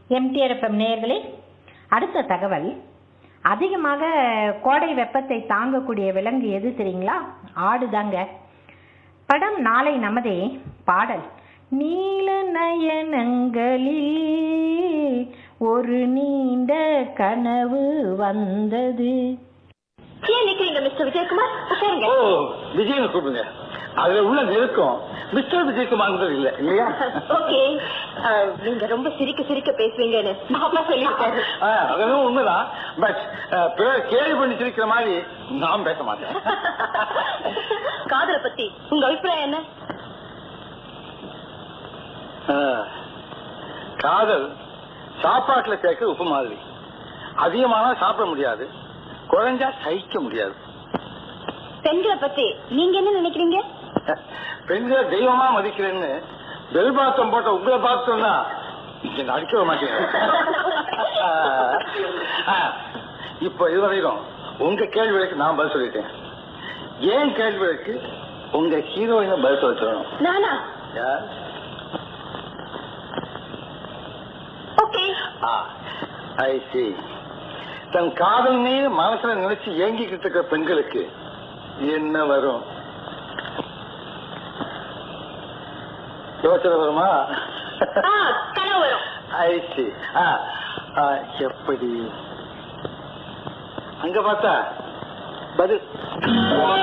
MTR FM நேயர்களே அடுத்த தகவல் அதிகமாக கோடை வெப்பத்தை தாங்கக்கூடிய விலங்கு எது தெரியுங்களா ஆடுதாங்க படம் நாளை நமதே பாடல் நீல நயனங்களில் ஒரு நீண்ட கனவு வந்தது ஏன் நிக்கிறீங்க மிஸ்டர் விஜயகுமார் உட்காருங்க ஓ விஜயன் கூப்பிடுங்க அதுல உள்ள நெருக்கம் மிஸ்டர் விஜயகுமார் இல்ல இல்லையா ஓகே நீங்க ரொம்ப சிரிக்க சிரிக்க பேசுவீங்கன்னு பாப்பா சொல்லியிருக்காரு ஆ, அதெல்லாம் உண்மைதான் பட் பிறர் கேள்வி பண்ணி சிரிக்கிற மாதிரி நான் பேச மாட்டேன் காதல பத்தி உங்க அபிப்பிராயம் என்ன ஆ, காதல் சாப்பாட்டுல சேர்க்க உப்பு மாதிரி அதிகமானா சாப்பிட முடியாது குறைஞ்சா சகிக்க முடியாது பெண்களை பத்தி நீங்க என்ன நினைக்கிறீங்க பெண்களை தெய்வமா மதிக்கிறேன்னு பெல் பாத்தம் போட்ட உங்களை பார்த்தோம்னா இங்க நடிக்க மாட்டேங்க இப்போ இதுவரைக்கும் உங்க கேள்விகளுக்கு நான் பதில் சொல்லிட்டேன் ஏன் கேள்விகளுக்கு உங்க ஹீரோயினை பதில் சொல்ல சொல்லணும் நானா யார்? ஓகே ஐ see தன் காதல் மீது மனசுல நினைச்சு ஏங்கிக்கிட்டு இருக்கிற பெண்களுக்கு என்ன வரும் யோசனை வருமா கனவு வரும் ஐ see ஆ, ஆ, எப்படி அங்க பார்த்தா பதில்